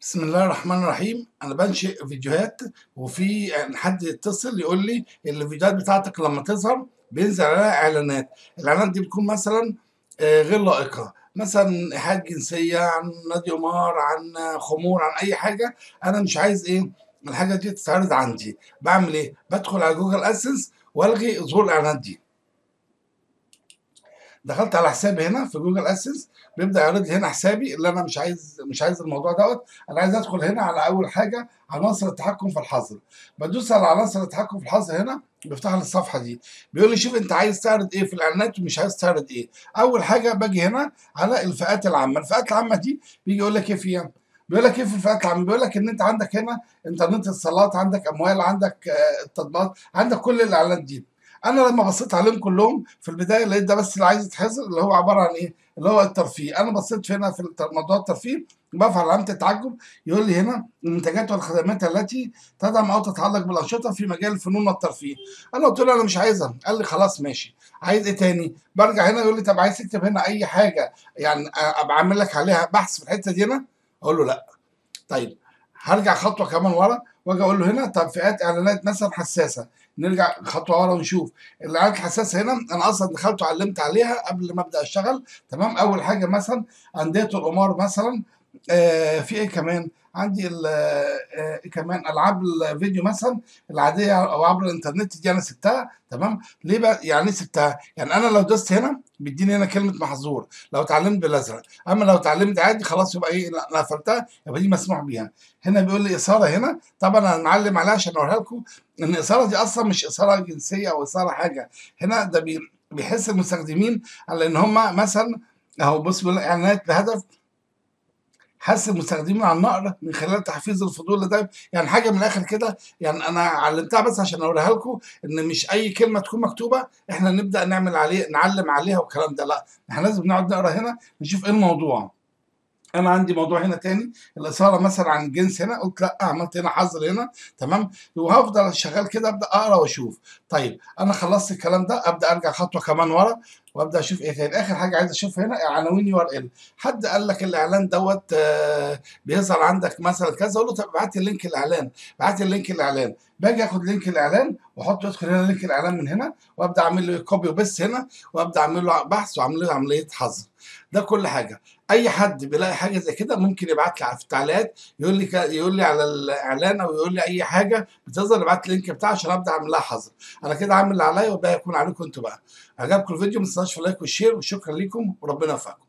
بسم الله الرحمن الرحيم انا بنشئ فيديوهات وفي حد يتصل يقول لي الفيديوهات بتاعتك لما تظهر بينزل عليها اعلانات الاعلانات دي بتكون مثلا آه، غير لائقه مثلا ايحاءات جنسيه عن نادي قمار عن خمور عن اي حاجه انا مش عايز ايه الحاجه دي تتعرض عندي بعمل ايه بدخل على جوجل اسنس والغي ظهور الاعلانات دي دخلت على حسابي هنا في جوجل اسنس بيبدا يعرض لي هنا حسابي اللي انا مش عايز مش عايز الموضوع دوت انا عايز ادخل هنا على اول حاجه عناصر التحكم في الحظر بدوس على عناصر التحكم في الحظر هنا بيفتح لي الصفحه دي بيقول لي شوف انت عايز تعرض ايه في الاعلانات ومش عايز تعرض ايه اول حاجه باجي هنا على الفئات العامه الفئات العامه دي بيجي يقول لك ايه فيها بيقول لك ايه في الفئات العامه بيقول لك ان انت عندك هنا انترنت اتصالات عندك اموال عندك آه، التطبيقات عندك كل الاعلانات دي انا لما بصيت عليهم كلهم في البدايه لقيت ده بس اللي عايز يتحذر اللي هو عباره عن ايه اللي هو الترفيه انا بصيت هنا في الت- موضوع الترفيه بفعل علامه التعجب يقول لي هنا المنتجات والخدمات التي تدعم او تتعلق بالانشطه في مجال الفنون والترفيه انا قلت له انا مش عايزها قال لي خلاص ماشي عايز ايه تاني برجع هنا يقول لي طب عايز تكتب هنا اي حاجه يعني ابقى اعمل لك عليها بحث في الحته دي هنا اقول له لا طيب هرجع خطوه كمان ورا واجي اقول له هنا طب فئات اعلانات مثلا حساسه نرجع خطوه ورا ونشوف الاعلانات الحساسه هنا انا اصلا دخلت وعلمت عليها قبل ما ابدا اشتغل تمام اول حاجه مثلا انديه القمار مثلا آه في ايه كمان عندي ال- آه كمان العاب الفيديو مثلا العاديه او عبر الانترنت دي انا سبتها تمام ليه بقى يعني إيه سبتها يعني انا لو دوست هنا بيديني هنا كلمه محظور لو اتعلمت بالازرق اما لو اتعلمت عادي خلاص يبقى ايه لا، انا قفلتها يبقى دي مسموح بيها هنا بيقول لي اثاره هنا طبعا هنعلم عليها عشان اوريها لكم ان الاثاره دي اصلا مش اثاره جنسيه او اثاره حاجه هنا ده بي- بيحس المستخدمين على ان هم مثلا اهو بص بيقول لك اعلانات بهدف حث المستخدمين على النقر من خلال تحفيز الفضول لده يعني حاجه من الاخر كده يعني انا علمتها بس عشان اوريها لكم ان مش اي كلمه تكون مكتوبه احنا نبدا نعمل عليه نعلم عليها والكلام ده لا احنا لازم نقعد نقرا هنا نشوف ايه الموضوع انا عندي موضوع هنا تاني الاثاره مثلا عن الجنس هنا قلت لا عملت هنا حظر هنا تمام وهفضل شغال كده ابدا اقرا واشوف طيب انا خلصت الكلام ده ابدا ارجع خطوه كمان ورا وابدا اشوف ايه تاني اخر حاجه عايز اشوف هنا عناوين يو ار ال حد قال لك الاعلان دوت آه، بيظهر عندك مثلا كذا اقول له طب ابعت لي لينك الاعلان ابعت لي لينك الاعلان باجي اخد لينك الاعلان واحط ادخل هنا لينك الاعلان من هنا وابدا اعمل له كوبي وبس هنا وابدا اعمل له بحث واعمل له عمليه حظر ده كل حاجه اي حد بيلاقي حاجه زي كده ممكن يبعت لي في التعليقات يقول لي ك- يقول لي على الاعلان او يقول لي اي حاجه بتظهر ابعت لي اللينك بتاعه عشان ابدا اعمل لها حظر انا كده عامل اللي عليا وده يكون عليكم انتوا بقى عجبكم الفيديو ما تنساش في اللايك والشير وشكرا لكم وربنا يوفقكم